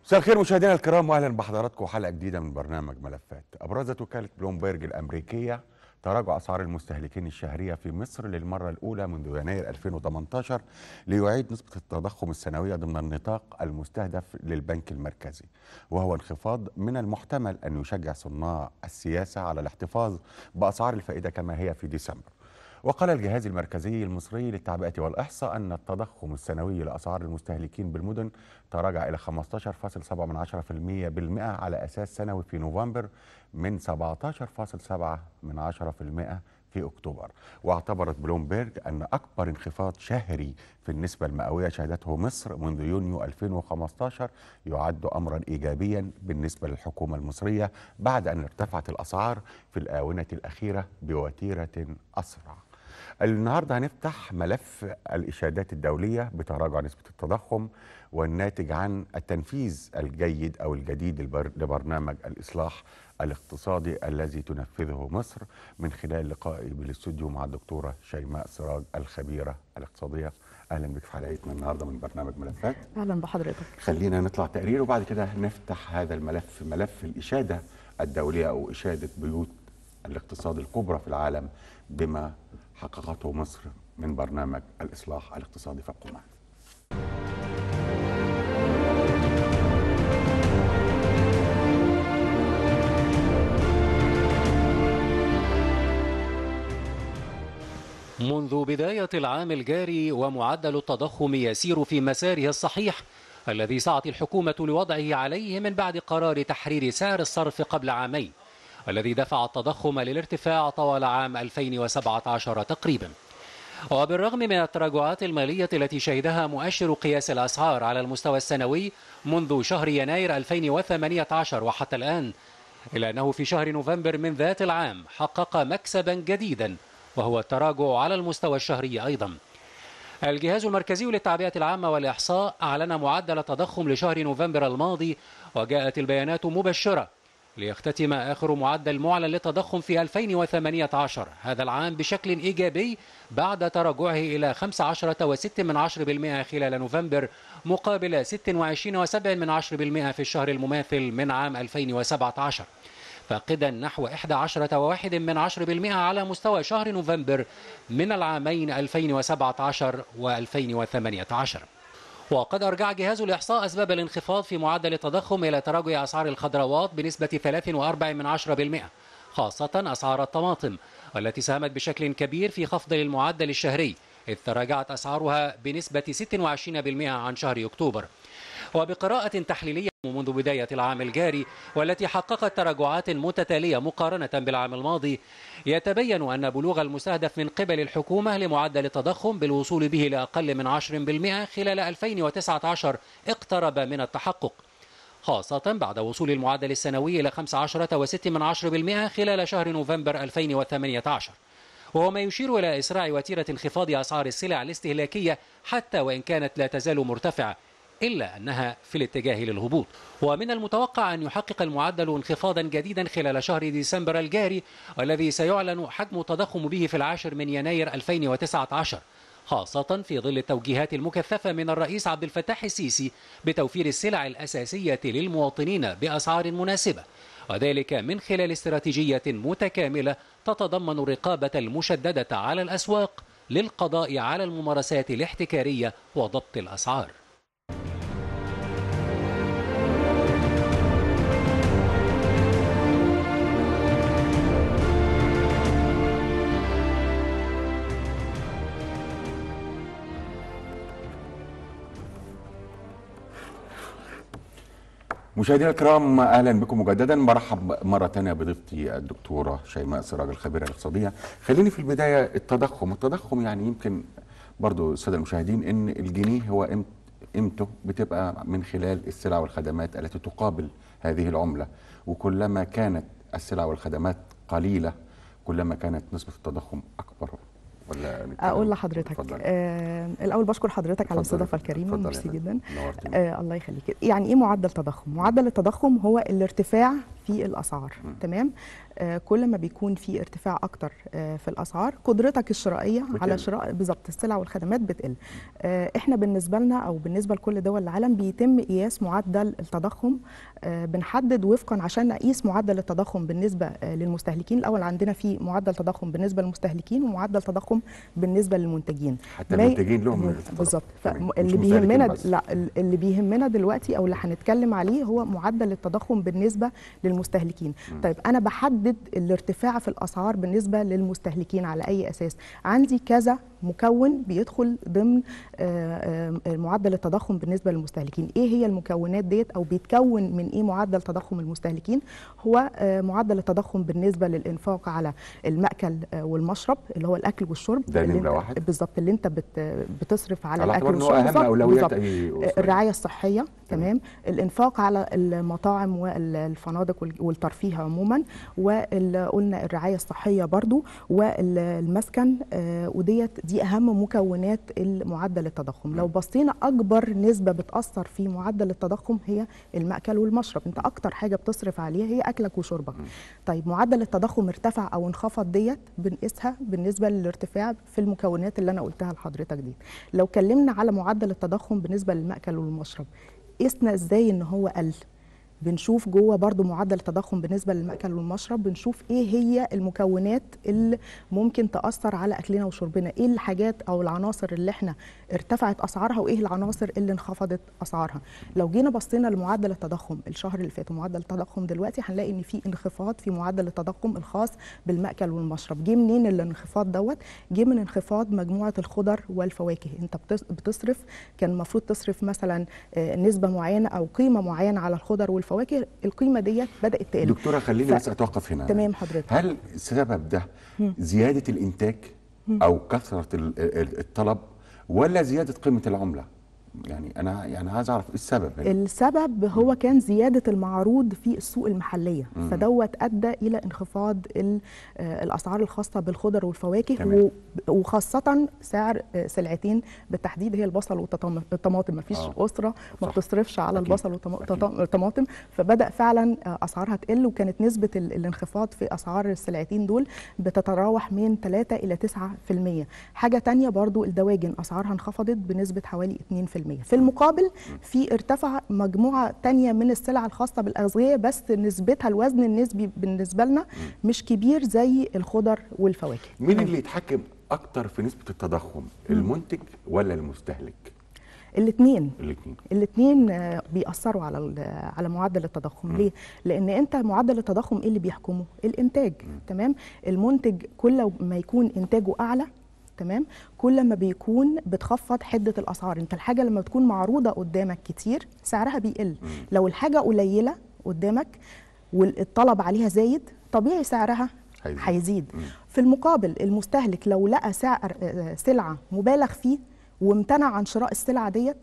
مساء الخير مشاهدينا الكرام واهلا بحضراتكم حلقه جديده من برنامج ملفات. ابرزت وكاله بلومبرج الامريكيه تراجع اسعار المستهلكين الشهريه في مصر للمره الاولى منذ يناير 2018 ليعيد نسبه التضخم السنويه ضمن النطاق المستهدف للبنك المركزي وهو انخفاض من المحتمل ان يشجع صناع السياسه على الاحتفاظ باسعار الفائده كما هي في ديسمبر. وقال الجهاز المركزي المصري للتعبئة والإحصاء أن التضخم السنوي لأسعار المستهلكين بالمدن تراجع إلى 15.7% بالمئة على أساس سنوي في نوفمبر من 17.7% في أكتوبر واعتبرت بلومبيرج أن أكبر انخفاض شهري في النسبة المئوية شهدته مصر منذ يونيو 2015 يعد أمرا إيجابيا بالنسبة للحكومة المصرية بعد أن ارتفعت الأسعار في الآونة الأخيرة بوتيرة أسرع النهارده هنفتح ملف الاشادات الدوليه بتراجع نسبه التضخم والناتج عن التنفيذ الجيد او الجديد لبرنامج الاصلاح الاقتصادي الذي تنفذه مصر من خلال لقائي بالاستوديو مع الدكتوره شيماء سراج الخبيره الاقتصاديه اهلا بك في حلقتنا النهارده من برنامج ملفات اهلا بحضرتك خلينا نطلع تقرير وبعد كده نفتح هذا الملف ملف الاشاده الدوليه او اشاده بيوت الاقتصاد الكبرى في العالم بما حققته مصر من برنامج الإصلاح الاقتصادي فابقوا معنا منذ بداية العام الجاري ومعدل التضخم يسير في مساره الصحيح الذي سعت الحكومة لوضعه عليه من بعد قرار تحرير سعر الصرف قبل عامين الذي دفع التضخم للارتفاع طوال عام 2017 تقريبا وبالرغم من التراجعات المالية التي شهدها مؤشر قياس الأسعار على المستوى السنوي منذ شهر يناير 2018 وحتى الآن إلا أنه في شهر نوفمبر من ذات العام حقق مكسبا جديدا وهو التراجع على المستوى الشهري أيضا الجهاز المركزي للتعبئة العامة والإحصاء أعلن معدل التضخم لشهر نوفمبر الماضي وجاءت البيانات مبشرة ليختتم آخر معدل معلن للتضخم في 2018 هذا العام بشكل إيجابي بعد تراجعه إلى 15.6% خلال نوفمبر مقابل 26.7% في الشهر المماثل من عام 2017 فاقدا نحو 11.1% على مستوى شهر نوفمبر من العامين 2017 و2018 وقد أرجع جهاز الإحصاء أسباب الانخفاض في معدل التضخم إلى تراجع أسعار الخضروات بنسبة 3.4% خاصة أسعار الطماطم والتي ساهمت بشكل كبير في خفض المعدل الشهري إذ تراجعت أسعارها بنسبة 26% عن شهر أكتوبر وبقراءة تحليلية منذ بداية العام الجاري والتي حققت تراجعات متتالية مقارنة بالعام الماضي يتبين أن بلوغ المستهدف من قبل الحكومة لمعدل التضخم بالوصول به لأقل من 10% خلال 2019 اقترب من التحقق خاصة بعد وصول المعدل السنوي إلى 15.6% خلال شهر نوفمبر 2018 وهو ما يشير إلى إسراع وتيرة انخفاض أسعار السلع الاستهلاكية حتى وإن كانت لا تزال مرتفعة إلا أنها في الاتجاه للهبوط ومن المتوقع أن يحقق المعدل انخفاضا جديدا خلال شهر ديسمبر الجاري والذي سيعلن حجم التضخم به في العاشر من يناير 2019 خاصة في ظل التوجيهات المكثفة من الرئيس عبد الفتاح السيسي بتوفير السلع الأساسية للمواطنين بأسعار مناسبة وذلك من خلال استراتيجية متكاملة تتضمن الرقابة المشددة على الأسواق للقضاء على الممارسات الاحتكارية وضبط الأسعار مشاهدينا الكرام اهلا بكم مجددا برحب مره ثانيه بضيفتي الدكتوره شيماء سراج الخبيره الاقتصاديه خليني في البدايه التضخم التضخم يعني يمكن برضو الساده المشاهدين ان الجنيه هو قيمته بتبقى من خلال السلع والخدمات التي تقابل هذه العمله وكلما كانت السلع والخدمات قليله كلما كانت نسبه التضخم اكبر ولا نتكلم؟ اقول لحضرتك اتفضلي. آه الاول بشكر حضرتك على اتفضلي. الاستضافه الكريمه اتفضلي يا ميرسي فندم. جدا نورتيني. آه الله يخليك يعني ايه معدل تضخم معدل التضخم هو الارتفاع في الاسعار تمام آه كل ما بيكون في ارتفاع اكتر آه في الاسعار قدرتك الشرائيه بتقل. على شراء بالظبط السلع والخدمات بتقل آه احنا بالنسبه لنا او بالنسبه لكل دول العالم بيتم قياس معدل التضخم آه بنحدد وفقا عشان نقيس معدل التضخم بالنسبه آه للمستهلكين الاول عندنا في معدل تضخم بالنسبه للمستهلكين ومعدل تضخم بالنسبه للمنتجين حتى ما ي- المنتجين لهم تضخم. بالظبط تمام. مش فاللي مستهلكين بيهمنا بس. لا ال- اللي بيهمنا دلوقتي او اللي هنتكلم عليه هو معدل التضخم بالنسبه للمستهلكين طيب انا بحدد الارتفاع في الاسعار بالنسبه للمستهلكين على اي اساس عندي كذا مكون بيدخل ضمن آه، آه، معدل التضخم بالنسبه للمستهلكين ايه هي المكونات ديت او بيتكون من ايه معدل تضخم المستهلكين هو آه، معدل التضخم بالنسبه للانفاق على المأكل آه، والمشرب اللي هو الاكل والشرب ده اللي نمرة انت- واحد. بالظبط اللي انت بت بتصرف على على الاكل اعتبار ان هو والشرب اهم بالظبط، اولويات بالظبط. اي أسرة. الرعايه الصحيه تمام. تمام الانفاق على المطاعم والفنادق وال- والترفيه عموما وقلنا الرعايه الصحيه برضو والمسكن آه، وديت دي اهم مكونات معدل التضخم لو بصينا اكبر نسبه بتاثر في معدل التضخم هي المأكل والمشرب انت اكتر حاجه بتصرف عليها هي اكلك وشربك طيب معدل التضخم ارتفع او انخفض ديت بنقيسها بالنسبه للارتفاع في المكونات اللي انا قلتها لحضرتك دي لو اتكلمنا على معدل التضخم بالنسبه للمأكل والمشرب قسنا ازاي ان هو قل بنشوف جوه برضو معدل التضخم بالنسبه للمأكل والمشرب بنشوف ايه هي المكونات اللي ممكن تأثر على اكلنا وشربنا ايه الحاجات او العناصر اللي احنا ارتفعت اسعارها وايه العناصر اللي انخفضت اسعارها لو جينا بصينا لمعدل التضخم الشهر اللي فات ومعدل التضخم دلوقتي هنلاقي ان في انخفاض في معدل التضخم الخاص بالمأكل والمشرب جه منين الانخفاض دوت جه من انخفاض مجموعه الخضر والفواكه انت بتص- بتصرف كان المفروض تصرف مثلا آه، نسبه معينه او قيمه معينه على الخضر والفواكه القيمه ديت بدات تقل دكتوره خليني ف- بس اتوقف هنا تمام حضرتك هل السبب ده زياده الانتاج او كثره ال- ال- الطلب ولا زياده قيمه العمله يعني انا يعني عايز اعرف ايه السبب هنا. السبب هو كان زيادة المعروض في السوق المحلية فدوت أدى إلى انخفاض ال- آه، الأسعار الخاصة بالخضر والفواكه تمام. و- وخاصة سعر آه، سلعتين بالتحديد هي البصل والطماطم مفيش آه. أسرة ما صح. بتصرفش على أكيد. البصل أكيد. والطماطم فبدأ فعلا آه، أسعارها تقل وكانت نسبة ال- الانخفاض في أسعار السلعتين دول بتتراوح من 3 إلى 9% حاجة تانية برضو الدواجن أسعارها انخفضت بنسبة حوالي 2% في المقابل في ارتفع مجموعة تانية من السلع الخاصة بالأغذية بس نسبتها الوزن النسبي بالنسبة لنا مش كبير زي الخضر والفواكه مين اللي يتحكم اكتر في نسبه التضخم المنتج ولا المستهلك الاثنين الاثنين الاثنين بيأثروا على ال- على معدل التضخم ليه لان انت معدل التضخم ايه اللي بيحكمه الانتاج تمام المنتج كل ما يكون انتاجه اعلى تمام كل ما بيكون بتخفض حده الاسعار انت الحاجه لما بتكون معروضه قدامك كتير سعرها بيقل لو الحاجه قليله قدامك والطلب عليها زايد طبيعي سعرها هيزيد. هيزيد في المقابل المستهلك لو لقى سعر آه، سلعه مبالغ فيه وامتنع عن شراء السلعه ديت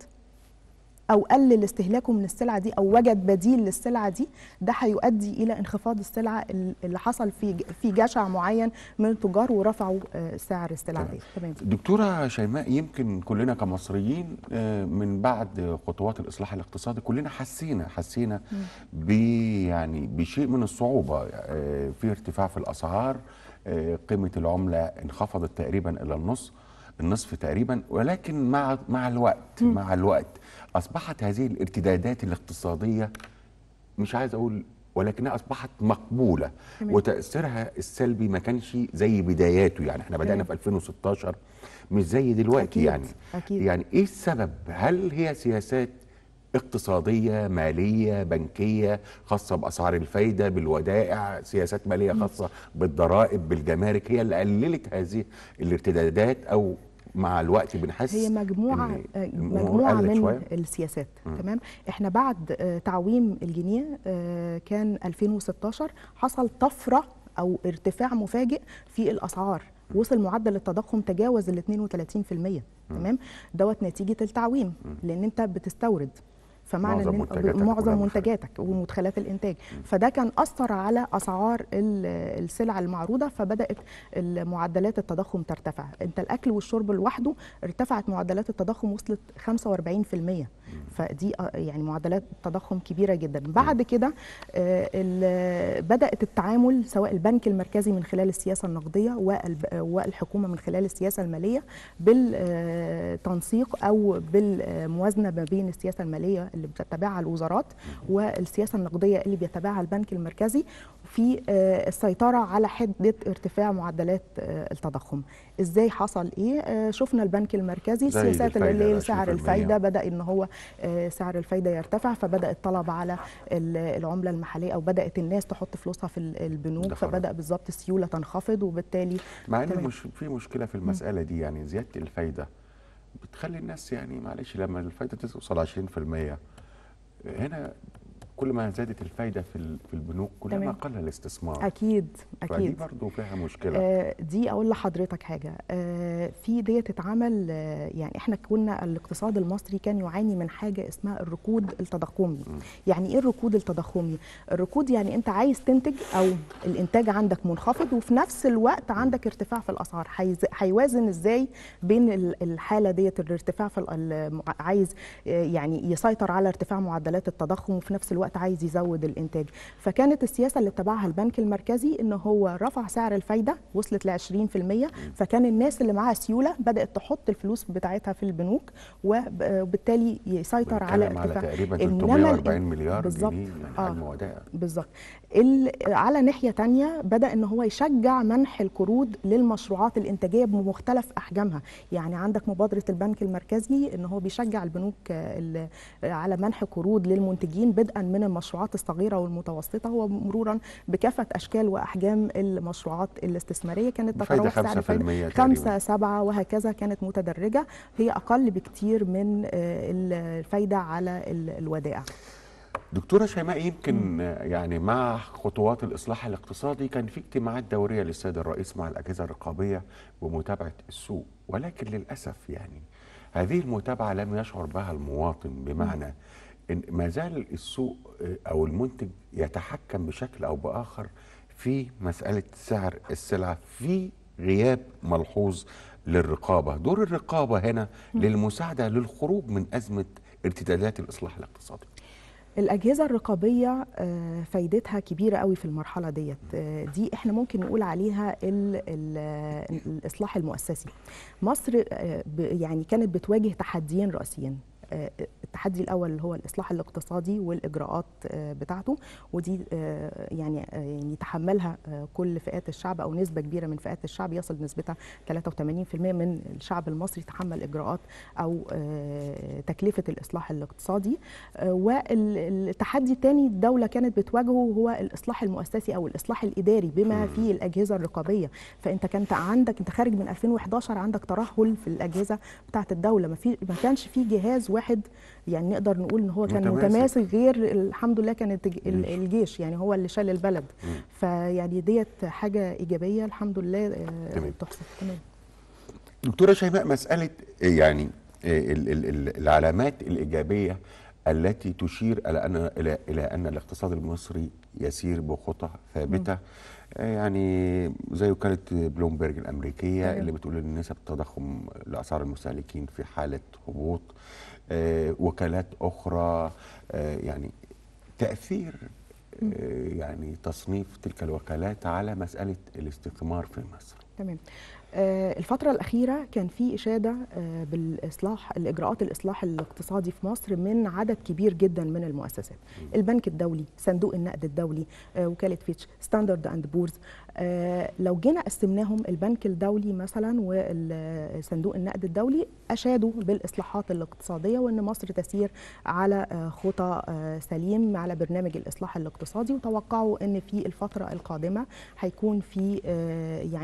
او قلل استهلاكه من السلعه دي او وجد بديل للسلعه دي ده هيؤدي الى انخفاض السلعه ال- اللي حصل في في جشع معين من التجار ورفعوا آه، سعر السلعه تمام. دي تمام دكتورة شيماء يمكن كلنا كمصريين آه، من بعد خطوات الإصلاح الاقتصادي كلنا حسينا حسينا ب يعني بشيء من الصعوبة آه، في ارتفاع في الأسعار آه، قيمة العملة انخفضت تقريبا إلى النص النصف تقريبا ولكن مع مع الوقت مع الوقت أصبحت هذه الارتدادات الاقتصادية مش عايز اقول ولكنها اصبحت مقبوله تمام. وتاثيرها السلبي ما كانش زي بداياته يعني احنا بدانا تمام. في 2016 مش زي دلوقتي أكيد، يعني أكيد. يعني ايه السبب هل هي سياسات اقتصاديه ماليه بنكيه خاصه باسعار الفايده بالودائع سياسات ماليه خاصه بالضرائب بالجمارك هي اللي قللت هذه الارتدادات او مع الوقت بنحس هي مجموعه إن آه، الأمور مجموعه قلت من شوية؟ السياسات تمام احنا بعد آه، تعويم الجنيه آه، كان 2016 حصل طفره او ارتفاع مفاجئ في الاسعار وصل معدل التضخم تجاوز ال 32% تمام دوت نتيجه التعويم لان انت بتستورد فمعنى معظم ان منتجاتك إن- معظم كلها منتجاتك ومدخلات الانتاج فده كان اثر على اسعار ال- السلع المعروضه فبدات معدلات التضخم ترتفع انت الاكل والشرب لوحده ارتفعت معدلات التضخم وصلت 45% فدي آه، يعني معدلات تضخم كبيره جدا بعد كده آه، ال- بدات التعامل سواء البنك المركزي من خلال السياسه النقديه والب- والحكومه من خلال السياسه الماليه بالتنسيق او بالموازنه ما بين السياسه الماليه اللي بتتبعها الوزارات والسياسه النقديه اللي بيتبعها البنك المركزي في آه، السيطره على حده ارتفاع معدلات آه، التضخم ازاي حصل ايه آه، شفنا البنك المركزي زي السياسات اللي الفايدة هي سعر 20%. الفايده بدا ان هو آه، سعر الفايده يرتفع فبدا الطلب على ال- العمله المحليه او بدات الناس تحط فلوسها في ال- البنوك ده خلاص. فبدا بالظبط السيوله تنخفض وبالتالي مع ان تمام. مش في مشكله في المساله دي يعني زياده الفايده بتخلي الناس يعني معلش لما الفايده توصل 20% هنا كل ما زادت الفايده في ال- في البنوك كلما تمام. قل الاستثمار اكيد فدي اكيد برضه فيها مشكله آه، دي اقول لحضرتك حاجه آه، في ديت اتعمل آه، يعني احنا كنا الاقتصاد المصري كان يعاني من حاجه اسمها الركود التضخمي يعني ايه الركود التضخمي الركود يعني انت عايز تنتج او الانتاج عندك منخفض وفي نفس الوقت عندك ارتفاع في الاسعار هيز- هيوازن ازاي بين ال- الحاله ديت الارتفاع في ال- ال- عايز آه، يعني يسيطر على ارتفاع معدلات التضخم وفي نفس الوقت عايز يزود الانتاج فكانت السياسه اللي اتبعها البنك المركزي ان هو رفع سعر الفايده وصلت ل 20% فكان الناس اللي معاها سيوله بدات تحط الفلوس بتاعتها في البنوك وب- وبالتالي يسيطر على بنتكلم على ارتفاع تقريبا إنما 340 ال- مليار بالظبط. جنيه يعني آه. حجم ودائع بالظبط ال- على ناحيه تانية بدا ان هو يشجع منح القروض للمشروعات الانتاجيه بمختلف احجامها يعني عندك مبادره البنك المركزي ان هو بيشجع البنوك آه، ال- على منح قروض للمنتجين بدءا من المشروعات الصغيره والمتوسطه ومرورا بكافه اشكال واحجام المشروعات الاستثماريه كانت بفايدة تتراوح سعر 5% الفايده تقريباً. 5 7 وهكذا كانت متدرجه هي اقل بكتير من آه، الفايده على ال- الودائع دكتورة شيماء يمكن آه، يعني مع خطوات الإصلاح الاقتصادي كان في اجتماعات دورية للسيد الرئيس مع الأجهزة الرقابية ومتابعة السوق ولكن للأسف يعني هذه المتابعة لم يشعر بها المواطن بمعنى إن ما زال السوق آه، أو المنتج يتحكم بشكل أو بآخر في مسألة سعر السلعة في غياب ملحوظ للرقابة دور الرقابة هنا للمساعدة للخروج من أزمة ارتدادات الإصلاح الاقتصادي الأجهزة الرقابية آه، فايدتها كبيرة قوي في المرحلة ديت آه، دي احنا ممكن نقول عليها ال ال الإصلاح المؤسسي مصر آه، ب- يعني كانت بتواجه تحديين رئيسيين آه، التحدي الأول اللي هو الإصلاح الاقتصادي والإجراءات آه، بتاعته ودي آه، يعني آه، يعني تحملها آه، كل فئات الشعب أو نسبة كبيرة من فئات الشعب يصل نسبتها 83% من الشعب المصري تحمل إجراءات أو آه، تكلفة الإصلاح الاقتصادي آه، والتحدي الثاني الدولة كانت بتواجهه هو الإصلاح المؤسسي أو الإصلاح الإداري بما فيه الأجهزة الرقابية فأنت كنت عندك أنت خارج من 2011 عندك ترهل في الأجهزة بتاعة الدولة ما, في ما كانش في جهاز واحد يعني نقدر نقول إن هو كان متماسك. متماسك غير الحمد لله كانت الج- ال- الجيش. الجيش يعني هو اللي شال البلد مم. فيعني ديت حاجة إيجابية الحمد لله آه، تمام. تحصل تمام دكتورة شيماء مسألة يعني ال- ال- ال- العلامات الإيجابية التي تشير إلى أن إلى إلى أن الاقتصاد المصري يسير بخطى ثابتة يعني زي وكالة بلومبرج الأمريكية تمام. اللي بتقول إن نسب التضخم لأسعار المستهلكين في حالة هبوط آه، وكالات أخرى آه، يعني تأثير آه، يعني تصنيف تلك الوكالات على مسألة الاستثمار في مصر تمام آه، الفترة الأخيرة كان في إشادة آه، بالإصلاح الإجراءات الإصلاح الاقتصادي في مصر من عدد كبير جدا من المؤسسات البنك الدولي صندوق النقد الدولي آه، وكالة فيتش ستاندرد أند بورز آه، لو جينا قسمناهم البنك الدولي مثلا وصندوق النقد الدولي أشادوا بالإصلاحات الاقتصادية وأن مصر تسير على آه، خطى آه، سليم على برنامج الإصلاح الاقتصادي وتوقعوا أن في الفترة القادمة هيكون في آه، يعني تقدم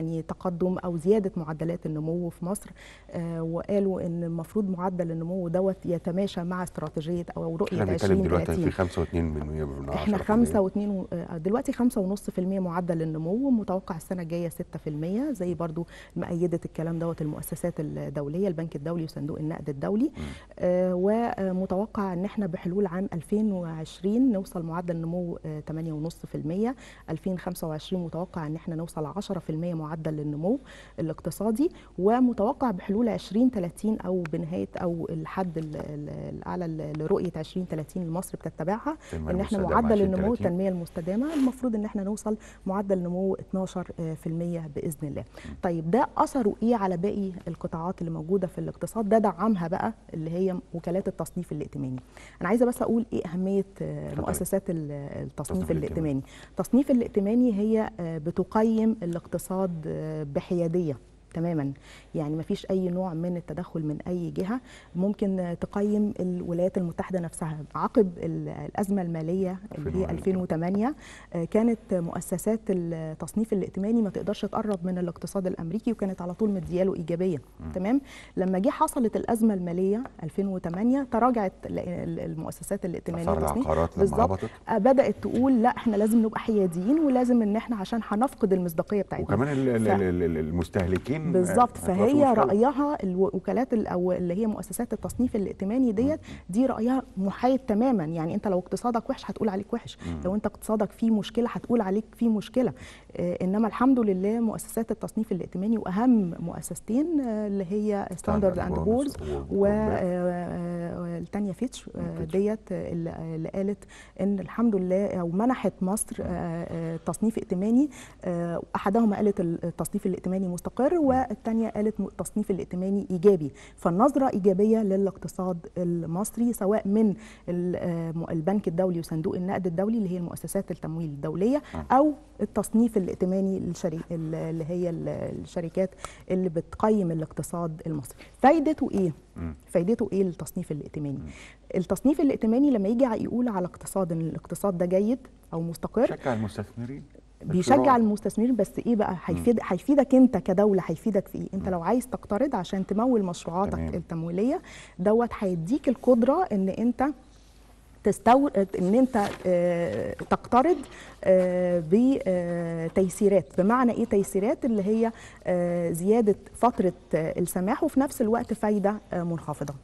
التقدم او زياده معدلات النمو في مصر آه، وقالوا ان المفروض معدل النمو دوت يتماشى مع استراتيجيه او رؤيه احنا بنتكلم دلوقتي 2030 في 5.2 من من احنا 5 و2 دلوقتي 5.5% معدل النمو متوقع السنه الجايه 6% زي برضو مأيده الكلام دوت المؤسسات الدوليه البنك الدولي وصندوق النقد الدولي آه، ومتوقع ان احنا بحلول عام 2020 نوصل معدل نمو آه، 8.5% 2025 متوقع ان احنا نوصل 10% معدل النمو الاقتصادي ومتوقع بحلول 2030 او بنهايه او الحد ال- ال- الاعلى ل- لرؤيه 2030 اللي مصر بتتبعها التنمية ان احنا المستدامة معدل النمو 2030. التنميه المستدامه المفروض ان احنا نوصل معدل نمو 12% باذن الله. طيب ده اثره ايه على باقي القطاعات اللي موجوده في الاقتصاد؟ ده دعمها بقى اللي هي وكالات التصنيف الائتماني. انا عايزه بس اقول ايه اهميه آه، اتفضلي. مؤسسات ال- التصنيف التصنيف الائتماني. التصنيف الائتماني هي آه، بتقيم الاقتصاد آه، بحياديه تماما يعني ما فيش اي نوع من التدخل من اي جهه ممكن آه، تقيم الولايات المتحده نفسها عقب ال- الازمه الماليه اللي هي 2008 آه، كانت مؤسسات التصنيف الائتماني ما تقدرش تقرب من الاقتصاد الامريكي وكانت على طول مدياله ايجابيه تمام لما جه حصلت الازمه الماليه 2008 تراجعت ال- ال- المؤسسات الائتمانيه اسعار التصنيف. العقارات لما بالظبط. هبطت آه، بدات تقول لا احنا لازم نبقى حياديين ولازم ان احنا عشان هنفقد المصداقيه بتاعتنا وكمان ال- ال- ف- ال- ال- المستهلكين بالظبط آه، فهي هتواجهوا مشكلة. رايها الوكالات ال- او اللي هي مؤسسات التصنيف الائتماني ديت دي رايها محايد تماما يعني انت لو اقتصادك وحش هتقول عليك وحش لو انت اقتصادك فيه مشكله هتقول عليك فيه مشكله آه، انما الحمد لله مؤسسات التصنيف الائتماني واهم مؤسستين آه، اللي هي ستاندرد اند بورز والثانيه فيتش آه، فيتش. ديت اللي اللي قالت ان الحمد لله او منحت مصر آه، آه، تصنيف ائتماني آه، احدهما قالت التصنيف الائتماني مستقر والثانيه قالت م- التصنيف الائتماني ايجابي فالنظره ايجابيه للاقتصاد المصري سواء من ال- آه، م- البنك الدولي وصندوق النقد الدولي اللي هي المؤسسات التمويل الدوليه او التصنيف الائتماني للشري ال- اللي هي ال- الشركات اللي بتقيم الاقتصاد المصري فايدته ايه فايدته ايه التصنيف الائتماني التصنيف الائتماني لما يجي يقول على اقتصاد ان الاقتصاد ده جيد او مستقر شجع المستثمرين بيشجع الشراء. المستثمرين بس ايه بقى هيفيد هيفيدك انت كدوله هيفيدك في ايه انت لو عايز تقترض عشان تمول مشروعاتك تمام. التمويليه دوت هيديك القدره ان انت تستورد ان انت آه، تقترض بتيسيرات بمعنى ايه تيسيرات اللي هي آه، زياده فتره آه، السماح وفي نفس الوقت فايده آه، منخفضه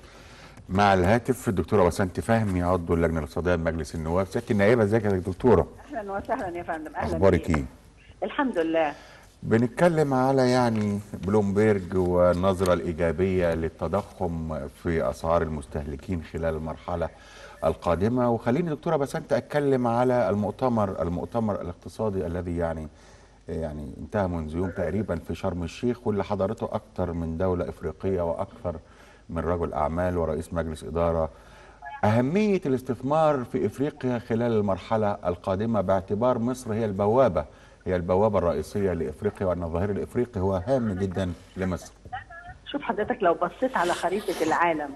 مع الهاتف الدكتوره بسنت فهمي عضو اللجنه الاقتصاديه بمجلس النواب سياده النائبه ازيك يا دكتوره اهلا وسهلا يا فندم اهلا اخبارك بيك. ايه الحمد لله بنتكلم على يعني بلومبيرج والنظرة الإيجابية للتضخم في أسعار المستهلكين خلال المرحلة القادمة وخليني دكتورة بسنت أتكلم على المؤتمر المؤتمر الاقتصادي الذي يعني يعني انتهى منذ يوم تقريبا في شرم الشيخ واللي حضرته أكثر من دولة إفريقية وأكثر من رجل أعمال ورئيس مجلس إدارة أهمية الاستثمار في إفريقيا خلال المرحلة القادمة باعتبار مصر هي البوابة هي البوابة الرئيسية لإفريقيا وأن الظهير الإفريقي هو هام جدا لمصر شوف حضرتك لو بصيت على خريطة العالم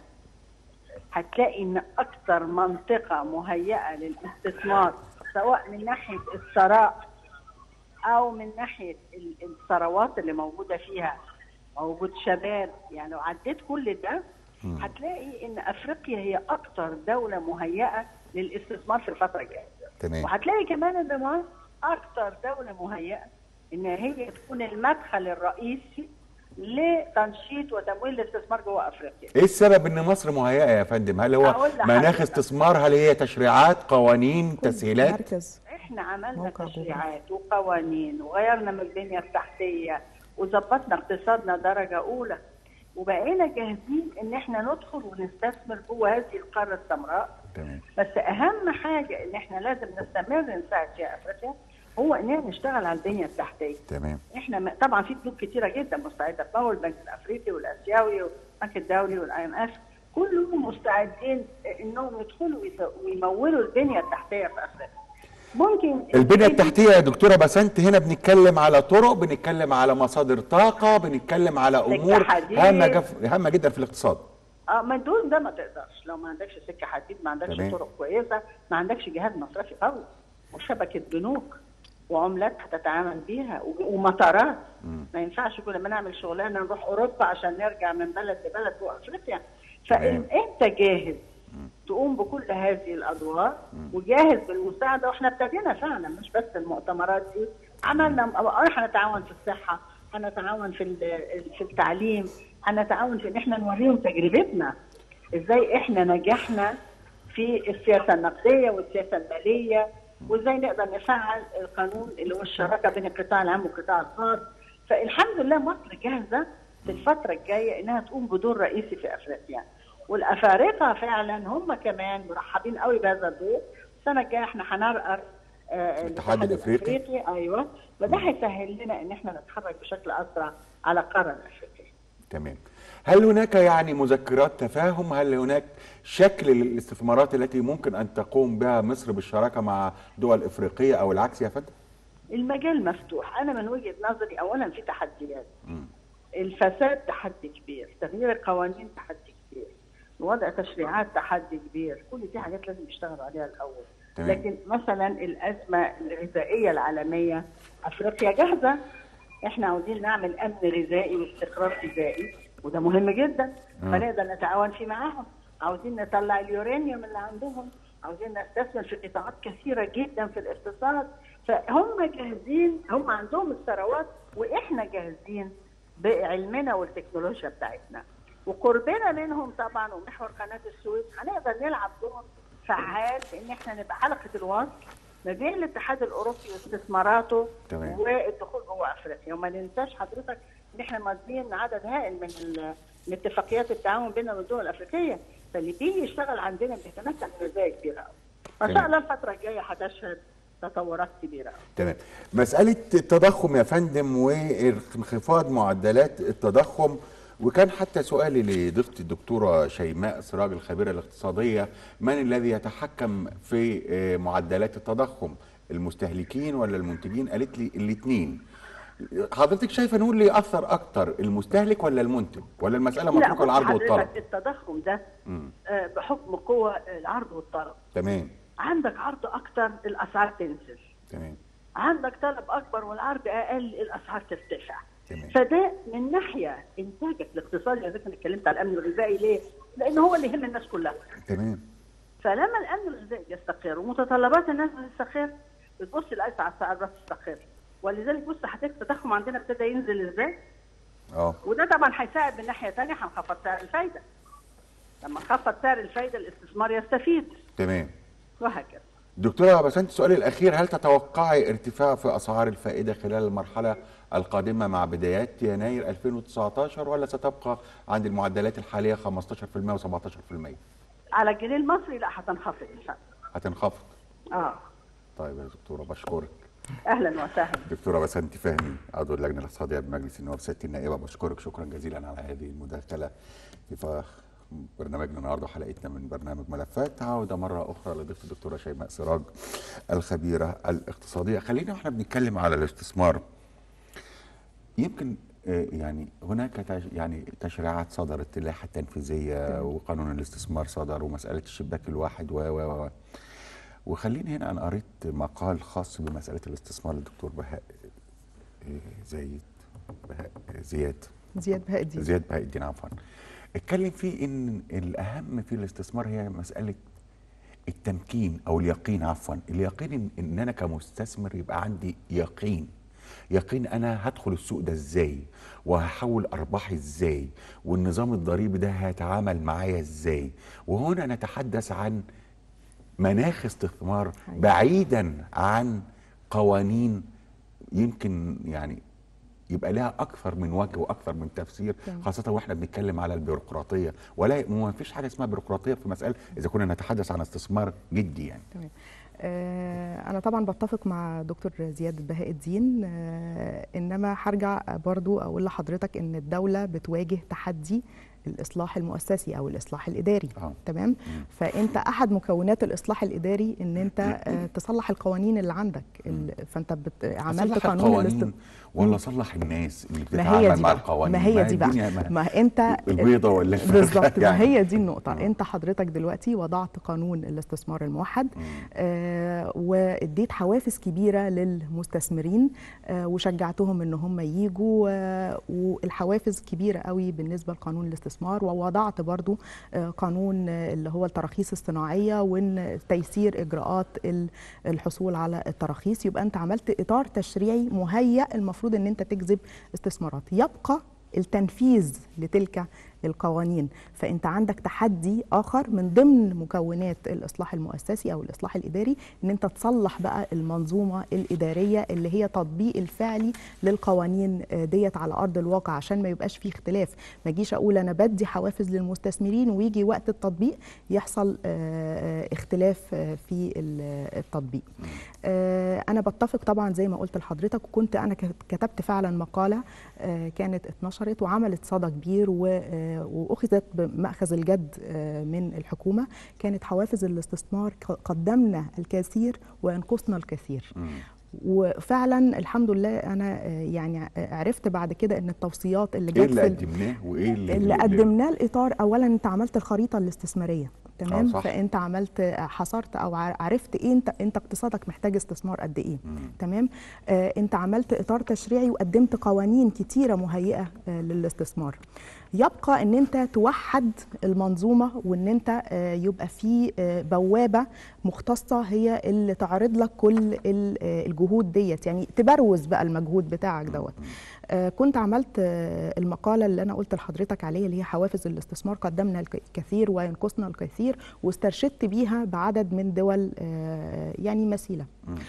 هتلاقي ان اكثر منطقة مهيئة للاستثمار سواء من ناحية الثراء او من ناحية ال- الثروات اللي موجودة فيها موجود شباب يعني لو عديت كل ده هتلاقي ان افريقيا هي اكثر دولة مهيئة للاستثمار في الفترة الجاية تمام وهتلاقي كمان ان مصر اكثر دوله مهيئه ان هي تكون المدخل الرئيسي لتنشيط وتمويل الاستثمار جوه افريقيا. إيه السبب أن مصر مهيئة يا فندم هل هو أقول لحضرتك. مناخ استثمار هل هي تشريعات قوانين تسهيلات مركز احنا عملنا موقع تشريعات وقوانين وغيرنا من البنيه التحتيه وظبطنا اقتصادنا درجه اولى وبقينا جاهزين ان احنا ندخل ونستثمر جوه هذه القاره السمراء تمام بس اهم حاجه ان احنا لازم نستمر نساعد فيها افريقيا هو ان احنا نشتغل على البنيه التحتيه. تمام احنا م- طبعا في بنوك كتيره جدا مستعده تمول البنك الافريقي والاسيوي والبنك الدولي والاي ام اف كلهم مستعدين انهم يدخلوا ويس- ويمولوا البنيه التحتيه في افريقيا. ممكن البنية التحتية يا دكتورة بسنت هنا بنتكلم على طرق بنتكلم على مصادر طاقة بنتكلم على أمور حديد. هامة جف... هامة جدا في الاقتصاد اه ما دول ده ما تقدرش لو ما عندكش سكه حديد ما عندكش تمام. طرق كويسه ما عندكش جهاز مصرفي قوي وشبكه بنوك وعملات هتتعامل بيها و- ومطارات ما ينفعش كل ما نعمل شغلانه نروح اوروبا عشان نرجع من بلد لبلد وافريقيا تمام. فانت جاهز تقوم بكل هذه الادوار وجاهز بالمساعده واحنا ابتدينا فعلا مش بس المؤتمرات دي عملنا اه هنتعاون في الصحه هنتعاون في ال- في التعليم هنتعاون في ان احنا نوريهم تجربتنا ازاي احنا نجحنا في السياسه النقديه والسياسه الماليه وازاي نقدر نفعل القانون اللي هو الشراكه بين القطاع العام والقطاع الخاص فالحمد لله مصر جاهزه في الفتره الجايه انها تقوم بدور رئيسي في افريقيا والافارقه فعلا هم كمان مرحبين قوي بهذا الدور السنه الجايه احنا هنرقر آه، الاتحاد الإفريقي. ايوه فده هيسهل لنا ان احنا نتحرك بشكل اسرع على القاره الافريقيه تمام هل هناك يعني مذكرات تفاهم هل هناك شكل للاستثمارات التي ممكن ان تقوم بها مصر بالشراكه مع دول افريقيه او العكس يا فندم المجال مفتوح انا من وجهه نظري اولا في تحديات الفساد تحدي كبير تغيير القوانين تحدي كبير وضع تشريعات تحدي كبير كل دي حاجات لازم يشتغلوا عليها الاول تمام. لكن مثلا الازمه الغذائيه العالميه افريقيا جاهزه احنا عاوزين نعمل امن غذائي واستقرار غذائي وده مهم جدا فنقدر نتعاون فيه معاهم عاوزين نطلع اليورانيوم اللي عندهم عاوزين نستثمر في قطاعات كثيره جدا في الاقتصاد فهم جاهزين هم عندهم الثروات واحنا جاهزين بعلمنا والتكنولوجيا بتاعتنا وقربنا منهم طبعا ومحور قناه السويس هنقدر نلعب دور فعال في ان احنا نبقى حلقه الوصل ما بين الاتحاد الاوروبي واستثماراته تمام. والدخول جوه افريقيا وما ننساش حضرتك ان احنا ماضيين عدد هائل من ال- من اتفاقيات التعاون بيننا والدول الافريقيه فاللي بيجي يشتغل عندنا بيتمتع بمزايا كبيره قوي فان تمام. شاء الله الفتره الجايه هتشهد تطورات كبيره قوي تمام مسألة التضخم يا فندم وانخفاض معدلات التضخم وكان حتى سؤالي لضيفتي الدكتورة شيماء سراج الخبيرة الاقتصادية من الذي يتحكم في آه، معدلات التضخم المستهلكين ولا المنتجين قالت لي الاثنين حضرتك شايفة نقول اللي يأثر أكتر المستهلك ولا المنتج ولا المسألة لا متروكة بص العرض حضرتك والطلب التضخم ده آه، بحكم قوه العرض والطلب تمام عندك عرض اكتر الاسعار تنزل تمام عندك طلب اكبر والعرض اقل الاسعار ترتفع تمام. فده من ناحيه انتاجك الاقتصادي لذلك انا اتكلمت على الامن الغذائي ليه؟ لان هو اللي يهم الناس كلها تمام فلما الامن الغذائي يستقر ومتطلبات الناس بتستقر بتبص الاسعار اسعار تستقر ولذلك بص حضرتك التضخم عندنا ابتدى ينزل ازاي اه وده طبعا هيساعد من ناحيه ثانيه هنخفض سعر الفايده لما نخفض سعر الفايده الاستثمار يستفيد تمام وهكذا دكتورة بسنت سؤالي الأخير هل تتوقعي ارتفاع في أسعار الفائدة خلال المرحلة القادمة مع بدايات يناير 2019 ولا ستبقى عند المعدلات الحالية 15% و17%؟ على الجنيه المصري لا هتنخفض ان شاء هتنخفض الله اه طيب يا دكتورة بشكرك اهلا وسهلا دكتورة بسنت فهمي عضو اللجنة الاقتصادية بمجلس النواب سيادة النائبة بشكرك شكرا جزيلا على هذه المداخلة في فخ برنامجنا النهارده وحلقتنا من برنامج ملفات عودة مرة أخرى لضيف الدكتورة شيماء سراج الخبيرة الاقتصادية خلينا واحنا بنتكلم على الاستثمار يمكن آه، يعني هناك تش- يعني تشريعات صدرت اللائحة التنفيذية وقانون الاستثمار صدر ومسألة الشباك الواحد و و و وخليني هنا أنا قريت مقال خاص بمسألة الاستثمار للدكتور بهاء آه، زايد بهاء زياد زياد بهاء الدين زياد بهاء الدين عفوا اتكلم فيه ان الاهم في الاستثمار هي مساله التمكين او اليقين عفوا اليقين ان, إن انا كمستثمر يبقى عندي يقين يقين انا هدخل السوق ده ازاي وهحول ارباحي ازاي والنظام الضريبي ده هيتعامل معايا ازاي وهنا نتحدث عن مناخ استثمار بعيدا عن قوانين يمكن يعني يبقى لها اكثر من وجه واكثر من تفسير تمام. خاصه واحنا بنتكلم على البيروقراطيه ولا ما فيش حاجه اسمها بيروقراطيه في مساله اذا كنا نتحدث عن استثمار جدي يعني تمام آه، أنا طبعا بتفق مع دكتور زياد بهاء الدين آه، إنما هرجع برضو أقول لحضرتك إن الدولة بتواجه تحدي الإصلاح المؤسسي أو الإصلاح الإداري آه. تمام فأنت أحد مكونات الإصلاح الإداري إن أنت آه، تصلح القوانين اللي عندك ال- فأنت بت- عملت أصلح قانون القوانين الاست- ولا اصلح الناس اللي ما هي بتتعامل دي مع بقى القوانين ما هي دي بقى الدنيا ما- ما انت البيضه ولا الفرخة بالظبط ما يعني. هي دي النقطة انت حضرتك دلوقتي وضعت قانون الاستثمار الموحد آه واديت حوافز كبيرة للمستثمرين آه وشجعتهم ان هم ييجوا آه والحوافز كبيرة قوي بالنسبة لقانون الاستثمار ووضعت برضو آه قانون آه اللي هو التراخيص الصناعية وان تيسير اجراءات ال- الحصول على التراخيص يبقى انت عملت اطار تشريعي مهيأ المفروض ان انت تجذب استثمارات يبقى التنفيذ لتلك القوانين فانت عندك تحدي اخر من ضمن مكونات الاصلاح المؤسسي او الاصلاح الاداري ان انت تصلح بقى المنظومه الاداريه اللي هي تطبيق الفعلي للقوانين آه، ديت على ارض الواقع عشان ما يبقاش فيه اختلاف ما اجيش اقول انا بدي حوافز للمستثمرين ويجي وقت التطبيق يحصل آه، آه، اختلاف آه، في ال- التطبيق آه، انا بتفق طبعا زي ما قلت لحضرتك وكنت انا كت- كتبت فعلا مقاله آه، كانت اتنشرت وعملت صدى كبير و- آه، واخذت بماخذ الجد آه، من الحكومه كانت حوافز الاستثمار ق- قدمنا الكثير وانقصنا الكثير وفعلا الحمد لله انا آه، يعني آه، عرفت بعد كده ان التوصيات اللي ايه جت اللي في ال- قدمناه وايه اللي, اللي قدمناه الاطار اولا انت عملت الخريطه الاستثماريه تمام صح. فانت عملت حصرت او ع- عرفت ايه انت انت اقتصادك محتاج استثمار قد ايه تمام آه انت عملت اطار تشريعي وقدمت قوانين كتيره مهيئه آه للاستثمار يبقى ان انت توحد المنظومه وان انت آه يبقى في آه بوابه مختصه هي اللي تعرض لك كل ال- آه الجهود ديت يعني تبروز بقى المجهود بتاعك دوت آه، كنت عملت آه، المقالة اللي أنا قلت لحضرتك عليها اللي هي حوافز الاستثمار قدمنا الك- الكثير وينقصنا الكثير واسترشدت بيها بعدد من دول آه، يعني مثيلة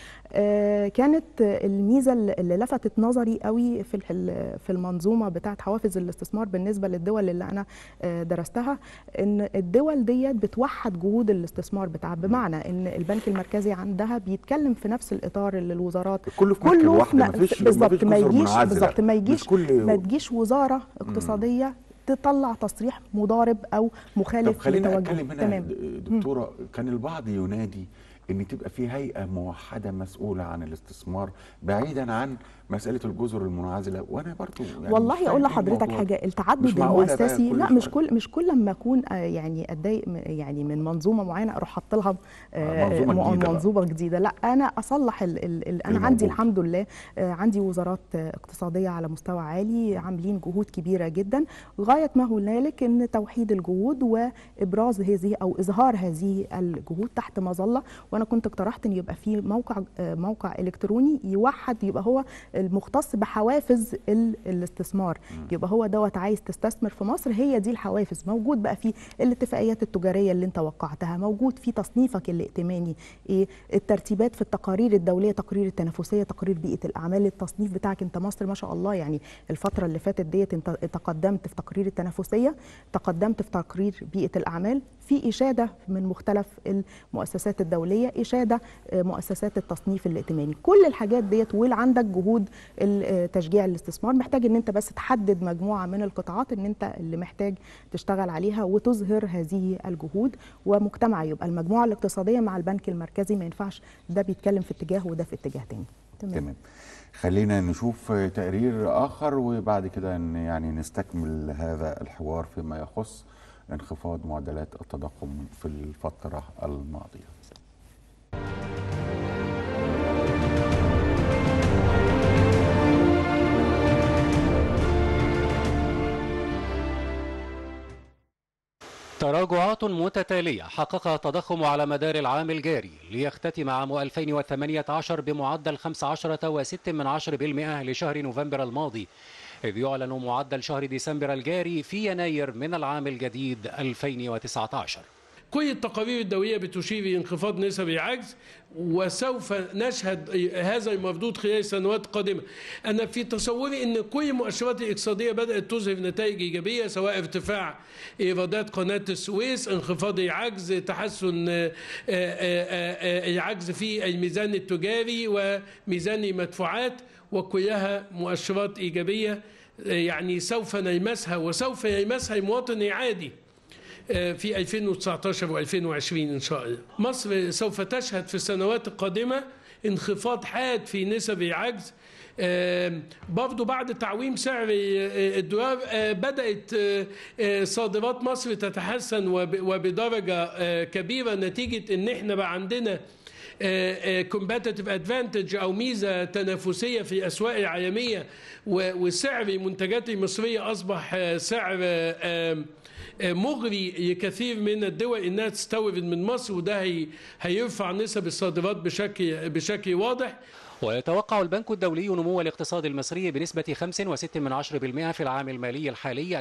آه، كانت الميزة اللي اللي لفتت نظري قوي في الح- في المنظومة بتاعت حوافز الاستثمار بالنسبة للدول اللي أنا آه، درستها إن الدول ديت بتوحد جهود الاستثمار بتاعها بمعنى إن البنك المركزي عندها بيتكلم في نفس الإطار اللي الوزارات كله في مركز واحد، ما- مفيش- بالظبط مفيش ما جزر يجيش منعزلة. بالظبط ما مش يجيش كل- ما تجيش وزاره اقتصاديه تطلع تصريح مضارب او طب مخالف خلينا لتوجه اتكلم هنا تمام د- دكتوره كان البعض ينادي ان تبقى في هيئه موحده مسؤوله عن الاستثمار بعيدا عن مساله الجزر المنعزله وانا برضو يعني مش والله فاهم اقول إيه لحضرتك الموضوع. حاجه مش التعدد معقولة بقى المؤسسي كل لا مش شوية. كل مش كل لما اكون آه، يعني اتضايق م- يعني من منظومه معينه اروح حاط لها آه، منظومة م- جديدة بقى. منظومه جديده لا انا اصلح ال ال ال انا عندي الموجود. الحمد لله آه، عندي وزارات آه، اقتصاديه على مستوى عالي عاملين جهود كبيره جدا غايه ما هنالك ان توحيد الجهود وابراز هذه او اظهار هذه الجهود تحت مظله وانا كنت اقترحت ان يبقى في موقع آه، موقع الكتروني يوحد يبقى هو المختص بحوافز ال- الاستثمار يبقى هو دوت عايز تستثمر في مصر هي دي الحوافز موجود بقى في الاتفاقيات التجاريه اللي انت وقعتها موجود في تصنيفك الائتماني ايه الترتيبات في التقارير الدوليه تقرير التنافسيه تقرير بيئه الاعمال التصنيف بتاعك انت مصر ما شاء الله يعني الفتره اللي فاتت ديت انت تقدمت في تقرير التنافسيه تقدمت في تقرير بيئه الاعمال في اشاده من مختلف المؤسسات الدوليه اشاده آه، مؤسسات التصنيف الائتماني كل الحاجات ديت واللي عندك جهود ال- آه، تشجيع الاستثمار محتاج ان انت بس تحدد مجموعه من القطاعات ان انت اللي محتاج تشتغل عليها وتظهر هذه الجهود ومجتمع يبقى المجموعه الاقتصاديه مع البنك المركزي ما ينفعش ده بيتكلم في اتجاه وده في اتجاه تاني تمام خلينا نشوف تقرير اخر وبعد كده ن- يعني نستكمل هذا الحوار فيما يخص انخفاض معدلات التضخم في الفتره الماضيه تراجعات متتالية حققها التضخم على مدار العام الجاري ليختتم عام 2018 بمعدل 15.6% لشهر نوفمبر الماضي إذ يعلن معدل شهر ديسمبر الجاري في يناير من العام الجديد 2019 كل التقارير الدولية بتشير إلى انخفاض نسب العجز وسوف نشهد هذا المردود خلال السنوات القادمة أنا في تصوري أن كل المؤشرات الاقتصادية بدأت تظهر نتائج إيجابية سواء ارتفاع إيرادات قناة السويس انخفاض العجز تحسن آه، آه، آه، العجز في الميزان التجاري وميزان المدفوعات وكلها مؤشرات إيجابية آه، يعني سوف نلمسها وسوف يلمسها المواطن العادي في 2019 و2020 إن شاء الله مصر سوف تشهد في السنوات القادمة انخفاض حاد في نسب العجز آم، برضو بعد تعويم سعر آه، الدولار آه، بدأت آه، آه، صادرات مصر تتحسن وب- وبدرجة آه، كبيرة نتيجة ان احنا بقى عندنا كومباتيتيف ادفانتج او ميزه تنافسيه في اسواق العالميه و- وسعر المنتجات المصريه اصبح آه، سعر آه، آه، آه، مغري لكثير من الدول انها تستورد من مصر وده هي- هيرفع نسب الصادرات بشكل بشكل واضح ويتوقع البنك الدولي نمو الاقتصاد المصري بنسبة 5.6% في العام المالي الحالي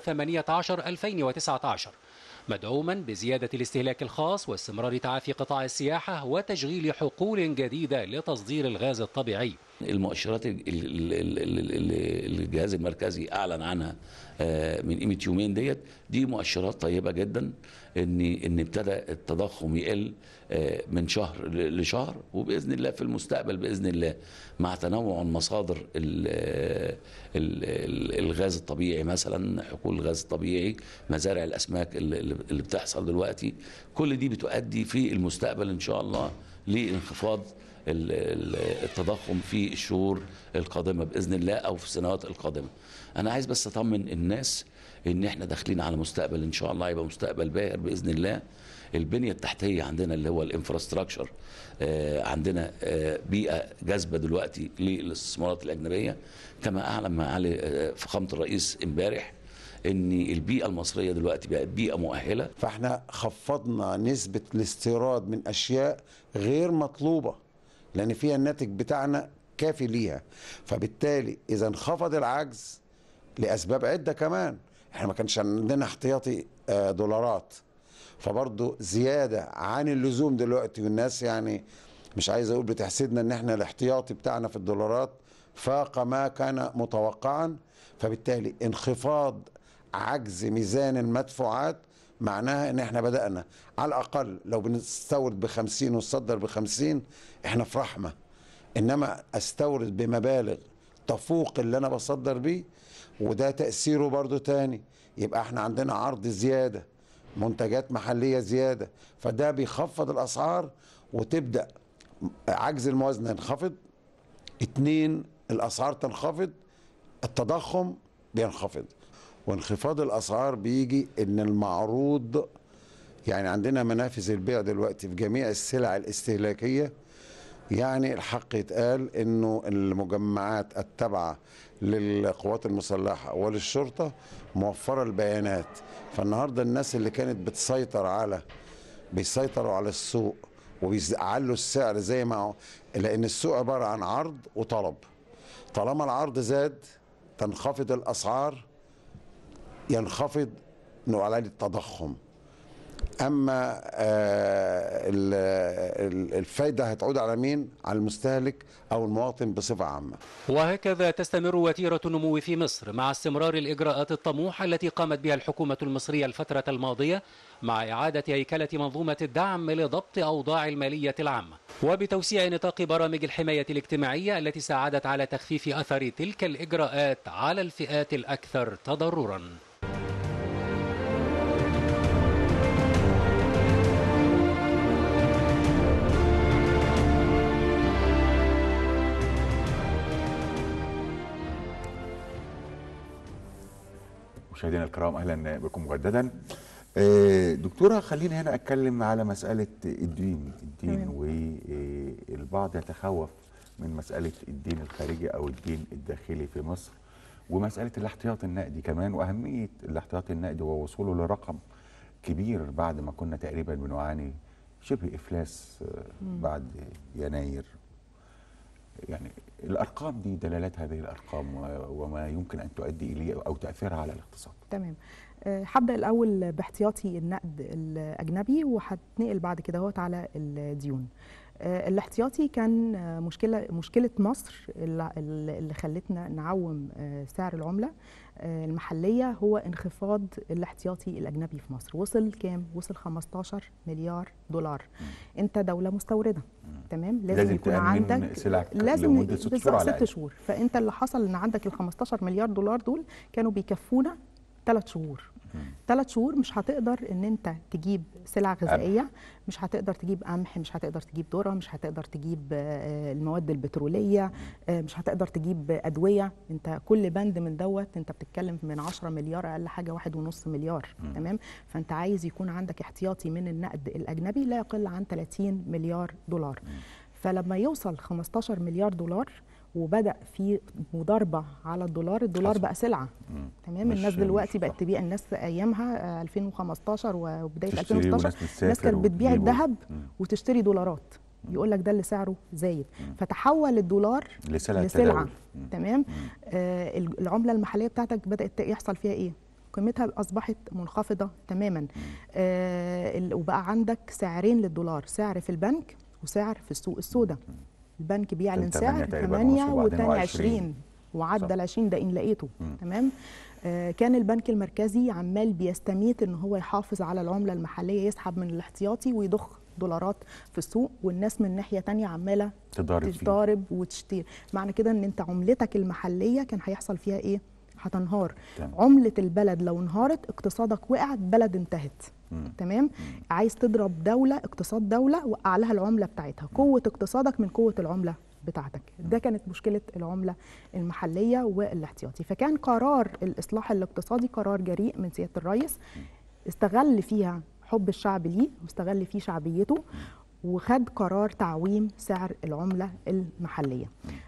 2018-2019 مدعوما بزيادة الاستهلاك الخاص واستمرار تعافي قطاع السياحة وتشغيل حقول جديدة لتصدير الغاز الطبيعي المؤشرات ال- ال- ال- ال- ال- الجهاز المركزي اعلن عنها آه، من قيمه يومين ديت دي مؤشرات طيبه جدا ان ان ابتدى التضخم يقل آه، من شهر ل- لشهر وباذن الله في المستقبل باذن الله مع تنوع مصادر ال- ال- ال- الغاز الطبيعي مثلا حقول الغاز الطبيعي مزارع الاسماك اللي اللي بتحصل دلوقتي كل دي بتؤدي في المستقبل ان شاء الله لانخفاض ال- ال- التضخم في الشهور القادمه باذن الله او في السنوات القادمه. انا عايز بس اطمن الناس ان احنا داخلين على مستقبل ان شاء الله يبقى مستقبل باهر باذن الله. البنيه التحتيه عندنا اللي هو الانفراستراكشر آه، عندنا آه، بيئه جاذبه دلوقتي للاستثمارات الاجنبيه كما اعلن معالي آه، فخامه الرئيس امبارح ان البيئه المصريه دلوقتي بقت بيئه مؤهله فاحنا خفضنا نسبة الاستيراد من أشياء غير مطلوبة لأن فيها الناتج بتاعنا كافي ليها فبالتالي إذا انخفض العجز لأسباب عدة كمان احنا ما كانش عندنا احتياطي آه، دولارات فبرضه زيادة عن اللزوم دلوقتي والناس يعني مش عايز أقول بتحسدنا إن احنا الاحتياطي بتاعنا في الدولارات فاق ما كان متوقعا فبالتالي انخفاض عجز ميزان المدفوعات معناها ان احنا بدأنا على الاقل لو بنستورد ب 50 ونصدر ب 50 احنا في رحمه انما استورد بمبالغ تفوق اللي انا بصدر بيه وده تأثيره برضو تاني يبقى احنا عندنا عرض زيادة منتجات محلية زيادة فده بيخفض الأسعار وتبدأ عجز الموازنة ينخفض اتنين الأسعار تنخفض التضخم بينخفض وانخفاض الأسعار بيجي إن المعروض يعني عندنا منافذ البيع دلوقتي في جميع السلع الاستهلاكية يعني الحق يتقال انه المجمعات التابعه للقوات المسلحه وللشرطه موفره البيانات فالنهارده الناس اللي كانت بتسيطر على بيسيطروا على السوق وبيعلوا السعر زي ما هو لان السوق عباره عن عرض وطلب طالما العرض زاد تنخفض الاسعار ينخفض نقول عليه التضخم اما آه، ال- ال- الفايده هتعود على مين على المستهلك او المواطن بصفه عامه وهكذا تستمر وتيرة النمو في مصر مع استمرار الإجراءات الطموحة التي قامت بها الحكومة المصرية الفترة الماضية مع إعادة هيكلة منظومة الدعم لضبط أوضاع المالية العامة وبتوسيع نطاق برامج الحماية الاجتماعية التي ساعدت على تخفيف أثر تلك الإجراءات على الفئات الأكثر تضرراً مشاهدينا الكرام اهلا بكم مجددا آه، دكتوره خلينا هنا اتكلم على مساله الدين الدين تمام. والبعض يتخوف من مساله الدين الخارجي او الدين الداخلي في مصر ومساله الاحتياط النقدي كمان واهميه الاحتياط النقدي ووصوله لرقم كبير بعد ما كنا تقريبا بنعاني شبه افلاس آه، بعد يناير يعني الارقام دي دلالات هذه الارقام و- وما يمكن ان تؤدي اليه او تاثيرها على الاقتصاد تمام آه، هبدا الاول باحتياطي النقد الاجنبي وهتنقل بعد كده هوت على الديون آه، الاحتياطي كان آه، مشكله مشكله مصر اللي اللي خلتنا نعوم آه، سعر العمله آه، المحليه هو انخفاض الاحتياطي الاجنبي في مصر وصل كام وصل 15 مليار دولار انت دوله مستورده تمام لازم, لازم يكون تأمن عندك سلعك لازم لمدة ست بالظبط شهور على ست الأقل. شهور فانت اللي حصل ان عندك ال 15 مليار دولار دول كانوا بيكفونا ثلاث شهور ثلاث شهور مش هتقدر ان انت تجيب سلع غذائيه مش هتقدر تجيب قمح مش هتقدر تجيب ذره مش هتقدر تجيب آه، المواد البتروليه آه، مش هتقدر تجيب ادويه انت كل بند من دوت انت بتتكلم من 10 مليار اقل حاجه واحد ونص مليار تمام فانت عايز يكون عندك احتياطي من النقد الاجنبي لا يقل عن 30 مليار دولار فلما يوصل 15 مليار دولار وبدا في مضاربه على الدولار الدولار حصل. بقى سلعه تمام مش- الناس دلوقتي مش بقت صح. تبيع الناس ايامها آه، 2015 وبدايه تشتري 2016 وناس بتسافر الناس كانت بتبيع وتجيب و- الذهب مم. وتشتري دولارات يقول لك ده اللي سعره زايد فتحول الدولار لسلع لسلعه التداول. مم. تمام آه ال- العمله المحليه بتاعتك بدات يحصل فيها ايه قيمتها اصبحت منخفضه تماما آه ال- وبقى عندك سعرين للدولار سعر في البنك وسعر في السوق السوداء البنك بيعلن كان 8 سعر تقريباً 8 ونص وبعدين هو و 20. 20 وعدى صح. ال 20 ده ان لقيته مم. تمام آه كان البنك المركزي عمال بيستميت ان هو يحافظ على العمله المحليه يسحب من الاحتياطي ويضخ دولارات في السوق والناس من ناحيه تانية عماله تضارب فيه. تضارب وتشتري معنى كده ان انت عملتك المحليه كان هيحصل فيها ايه هتنهار تمام. عمله البلد لو انهارت اقتصادك وقع بلد انتهت مم. تمام عايز تضرب دوله اقتصاد دوله وقع لها العمله بتاعتها قوه اقتصادك من قوه العمله بتاعتك ده كانت مشكله العمله المحليه والاحتياطي فكان قرار الاصلاح الاقتصادي قرار جريء من سياده الرئيس استغل فيها حب الشعب ليه واستغل فيه شعبيته وخد قرار تعويم سعر العمله المحليه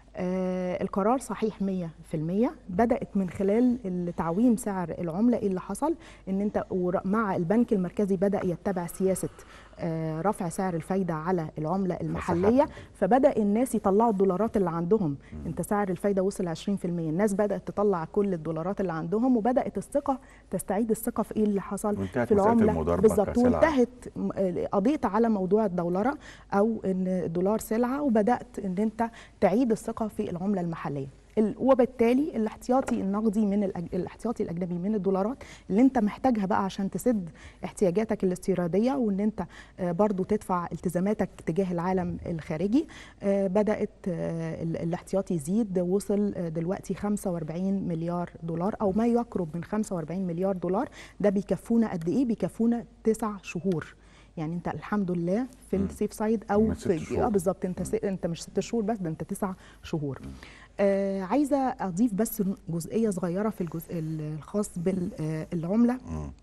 آه القرار صحيح 100% بدات من خلال تعويم سعر العمله ايه اللي حصل ان انت ور- مع البنك المركزي بدا يتبع سياسه آه رفع سعر الفايده على العمله المحليه فبدا الناس يطلعوا الدولارات اللي عندهم انت سعر الفايده وصل 20% الناس بدات تطلع كل الدولارات اللي عندهم وبدات الثقه تستعيد الثقه في ايه اللي حصل وانتهت في مسألة العمله المضاربة بالظبط كسلعة. وانتهت م- آه، قضيت على موضوع الدولره او ان الدولار سلعه وبدات ان انت تعيد الثقه في العمله المحليه ال- وبالتالي الاحتياطي النقدي من الأج... الاحتياطي الاجنبي من الدولارات اللي انت محتاجها بقى عشان تسد احتياجاتك الاستيراديه وان انت آه، برضو تدفع التزاماتك تجاه العالم الخارجي آه، بدات آه، ال- الاحتياطي يزيد وصل آه، دلوقتي 45 مليار دولار او ما يقرب من 45 مليار دولار ده بيكفونا قد ايه بيكفونا تسع شهور يعني انت الحمد لله في السيف سايد او من ست في شهور. اه بالظبط انت س... انت مش ست شهور بس ده انت تسع شهور آه عايزه اضيف بس جزئيه صغيره في الجزء الخاص بالعمله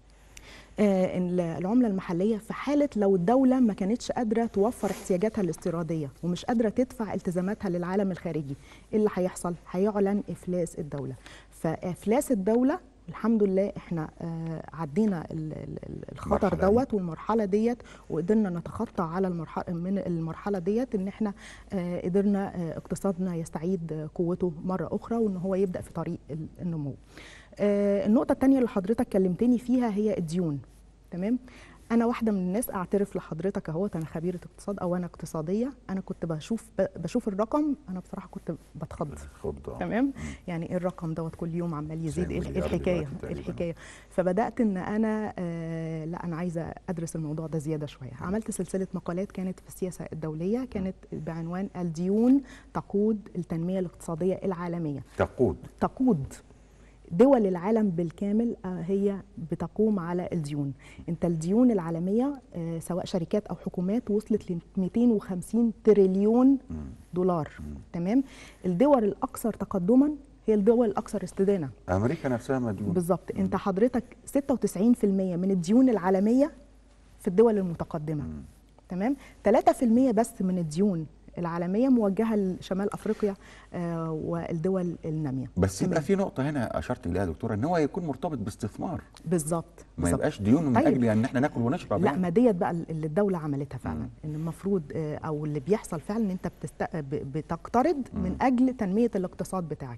آه، إن العملة المحلية في حالة لو الدولة ما كانتش قادرة توفر احتياجاتها الاستيرادية ومش قادرة تدفع التزاماتها للعالم الخارجي إيه اللي هيحصل؟ هيعلن إفلاس الدولة فإفلاس الدولة الحمد لله احنا آه عدينا ال- ال- ال- الخطر المرحلة دي. دوت والمرحله ديت وقدرنا نتخطى على المرحله من المرحله ديت ان احنا آه قدرنا آه اقتصادنا يستعيد آه، قوته مره اخرى وان هو يبدا في طريق ال- النمو. آه النقطه الثانيه اللي حضرتك كلمتني فيها هي الديون تمام انا واحده من الناس اعترف لحضرتك اهوت انا خبيره اقتصاد او انا اقتصاديه انا كنت بشوف ب- بشوف الرقم انا بصراحه كنت بتخض خض تمام يعني ايه الرقم دوت كل يوم عمال يزيد زي ايه إيه مليار الحكايه دلوقتي إيه تقريباً. الحكايه فبدات ان انا آه لا انا عايزه ادرس الموضوع ده زياده شويه عملت سلسله مقالات كانت في السياسه الدوليه كانت بعنوان الديون تقود التنميه الاقتصاديه العالميه تقود تقود دول العالم بالكامل آه، هي بتقوم على الديون انت الديون العالميه آه، سواء شركات او حكومات وصلت ل 250 تريليون دولار تمام الدول الاكثر تقدما هي الدول الاكثر استدانه امريكا نفسها مديون بالظبط انت حضرتك 96% من الديون العالميه في الدول المتقدمه تمام 3% بس من الديون العالميه موجهه لشمال افريقيا آه والدول الناميه بس يبقى تمام. في نقطه هنا اشرت اليها يا دكتوره ان هو يكون مرتبط باستثمار بالظبط ما بالظبط. يبقاش ديون من طيب. اجل ان احنا ناكل ونشرب لا يعني. ما ديت بقى اللي الدوله عملتها فعلا ان المفروض آه، او اللي بيحصل فعلا ان انت بتست... ب- بتقترض من اجل تنميه الاقتصاد بتاعك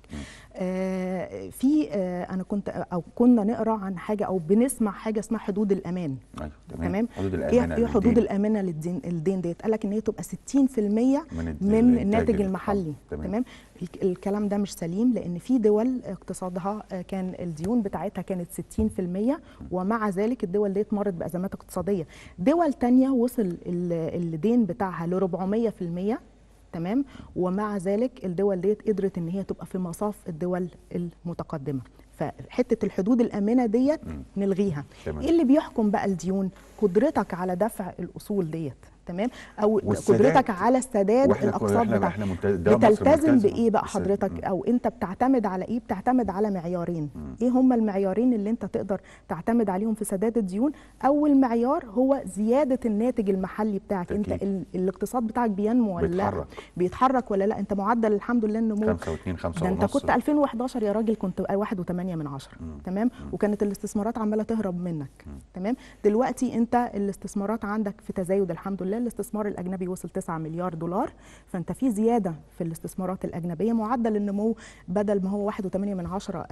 آه في آه انا كنت او كنا نقرا عن حاجه او بنسمع حاجه اسمها حدود الامان أيوة، تمام. تمام حدود ايه الامانه ايه حدود للدين. الامانه للدين الدين ديت قال لك ان هي تبقى 60% من من, الد- من الإنتاج الناتج اللي المحلي اتحط. تمام. تمام الك- الكلام ده مش سليم لان في دول اقتصادها آه، كان الديون بتاعتها كانت 60% ومع ذلك الدول ديت مرت بازمات اقتصاديه دول تانية وصل ال- الدين بتاعها ل 400% تمام ومع ذلك الدول ديت قدرت ان هي تبقى في مصاف الدول المتقدمه فحته الحدود الامنه ديت نلغيها تمام. ايه اللي بيحكم بقى الديون قدرتك على دفع الاصول ديت تمام او والسداد. قدرتك على السداد واحنا الاقساط احنا بتاعك احنا ممتاز ده مصر بتلتزم ملتزمة. بايه بقى بس- حضرتك مم. او انت بتعتمد على ايه بتعتمد على معيارين ايه هم المعيارين اللي انت تقدر تعتمد عليهم في سداد الديون اول معيار هو زياده الناتج المحلي بتاعك انت أكيد. ال- الاقتصاد بتاعك بينمو ولا لا بيتحرك. بيتحرك ولا لا انت معدل الحمد لله النمو 5 و2 5 ده انت كنت 2011 يا راجل كنت 1.8 من عشرة تمام وكانت الاستثمارات عماله تهرب منك تمام دلوقتي انت الاستثمارات عندك في تزايد الحمد لله الاستثمار الاجنبي وصل 9 مليار دولار فانت في زياده في الاستثمارات الاجنبيه معدل النمو بدل ما هو 1.8 من عشرة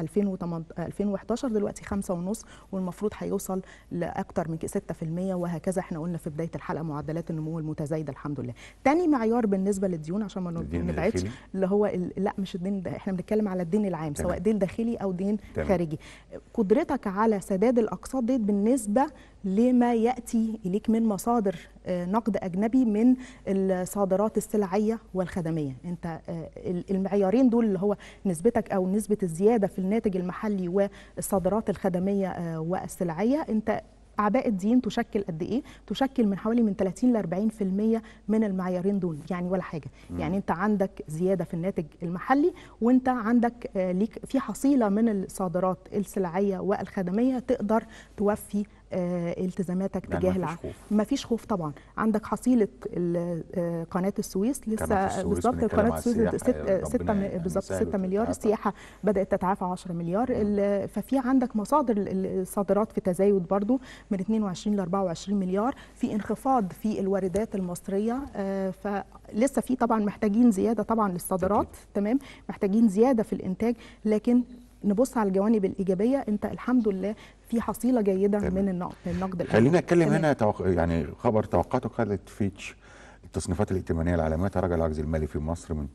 2011 دلوقتي 5.5 والمفروض هيوصل لاكثر من 6% وهكذا احنا قلنا في بدايه الحلقه معدلات النمو المتزايده الحمد لله تاني معيار بالنسبه للديون عشان ما الدين نبعدش الداخلي؟ اللي هو ال- لا مش الدين ده احنا بنتكلم على الدين العام تمام. سواء دين داخلي او دين تمام. خارجي قدرتك على سداد الاقساط ديت بالنسبه لما ياتي اليك من مصادر آه، نقد اجنبي من الصادرات السلعيه والخدميه انت آه، ال- المعيارين دول اللي هو نسبتك او نسبه الزياده في الناتج المحلي والصادرات الخدميه آه، والسلعيه انت اعباء الدين تشكل قد ايه تشكل من حوالي من 30 ل 40% من المعيارين دول يعني ولا حاجه يعني انت عندك زياده في الناتج المحلي وانت عندك آه، ليك في حصيله من الصادرات السلعيه والخدميه تقدر توفي آه، التزاماتك يعني تجاه مفيش العالم خوف. ما فيش خوف طبعا عندك حصيله ال- آه، قناه السويس قناة لسه السويس بالظبط بنتكلم قناه على السويس السياحة، ست- ربنا ستة م- يعني بالظبط يسهل 6 مليار وتتعافى. السياحه بدات تتعافى 10 مليار ال- ففي عندك مصادر ال- الصادرات في تزايد برضو من 22 ل 24 مليار في انخفاض في الواردات المصريه آه، فلسه في طبعا محتاجين زياده طبعا للصادرات تمام محتاجين زياده في الانتاج لكن نبص على الجوانب الايجابيه انت الحمد لله في حصيله جيده تمام. من النقد النقد الأجنبي. خلينا نتكلم تمام. هنا توق... يعني خبر توقعته قاعدة فيتش التصنيفات الائتمانيه العالميه تراجع العجز المالي في مصر من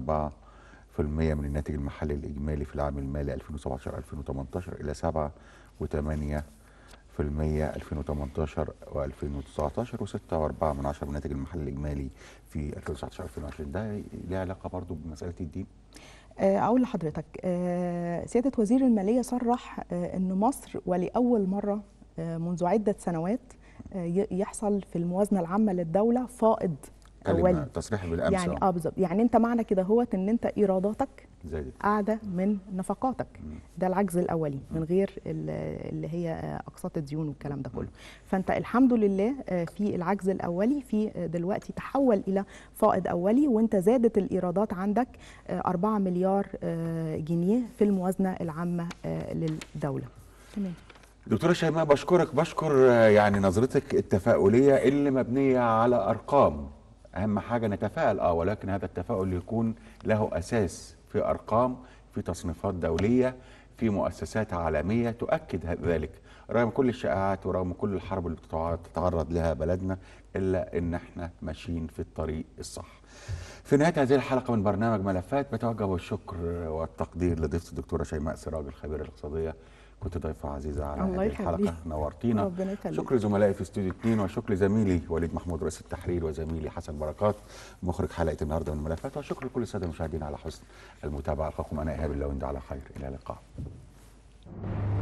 9.4% من الناتج المحلي الاجمالي في العام المالي 2017 2018 الى 7 و8 في المية 2018 و2019 و6.4 من عشرة من الناتج المحلي الإجمالي في 2019 2020 ده ليه علاقة برضو بمسألة الدين؟ آه، اقول لحضرتك آه، سياده وزير الماليه صرح آه، ان مصر ولاول مره آه، منذ عده سنوات آه، ي- يحصل في الموازنه العامه للدوله فائض كلمة اولي تصريح بالأمس يعني آه. اه بالظبط يعني انت معنى كده هوت ان انت ايراداتك زادت قاعده من نفقاتك ده العجز الاولي من غير ال- اللي هي آه، اقساط الديون والكلام ده كله فانت الحمد لله آه، في العجز الاولي في آه، دلوقتي تحول الى فائض اولي وانت زادت الايرادات عندك آه، 4 مليار آه، جنيه في الموازنه العامه آه، للدوله تمام دكتورة شيماء بشكرك بشكر آه، يعني نظرتك التفاؤلية اللي مبنية على أرقام أهم حاجة نتفائل أه ولكن هذا التفاؤل يكون له أساس في أرقام في تصنيفات دولية في مؤسسات عالمية تؤكد ه- ذلك رغم كل الشائعات ورغم كل الحرب اللي بتتع- بتتعرض لها بلدنا إلا إن إحنا ماشيين في الطريق الصح في نهاية هذه الحلقة من برنامج ملفات بتوجه بالشكر والتقدير لضيفتي الدكتورة شيماء سراج الخبيرة الاقتصادية كنت ضيفة عزيزة على الله هذه يخليك. الحلقة نورتينا ربنا يخليك. شكر زملائي في استوديو 2 وشكر زميلي وليد محمود رئيس التحرير وزميلي حسن بركات مخرج حلقة النهارده من الملفات وشكر لكل السادة المشاهدين على حسن المتابعة ألقاكم أنا إيهاب اللويند على خير إلى اللقاء